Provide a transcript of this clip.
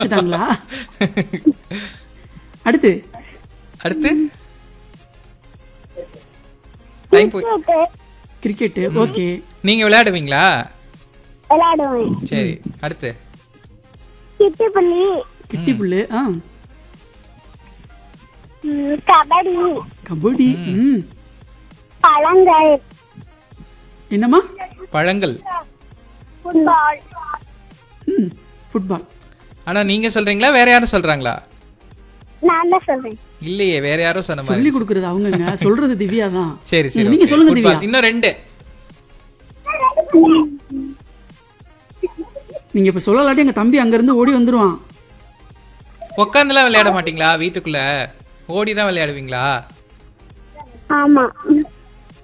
எடுத்துட்டாங்களா அடுத்து அடுத்து டைம் போய் கிரிக்கெட்டு ஓகே நீங்க விளையாடுவீங்களா விளையாடுவேன் சரி அடுத்து கிட்டி புள்ளி கிட்டி புல்லு ஆ ம், கபடி கபடி ம் பழங்கள் என்னம்மா பழங்கள் ஃபுட்பால் ம் ஃபுட்பால் ஆனா நீங்க சொல்றீங்களா வேற யாரும் சொல்றாங்களா நான் தான் சொல்றேன் இல்லையே வேற யாரும் சொன்ன மாதிரி சொல்லி கொடுக்கறது அவங்கங்க சொல்றது திவ்யா தான் சரி சரி நீங்க okay. சொல்லுங்க Football. திவ்யா இன்னும் ரெண்டு நீங்க இப்ப சொல்லலாட்டி எங்க தம்பி அங்க இருந்து ஓடி வந்துருவான் உட்காந்துலாம் விளையாட மாட்டீங்களா வீட்டுக்குள்ள ஓடி தான் விளையாடுவீங்களா ஆமா ம்,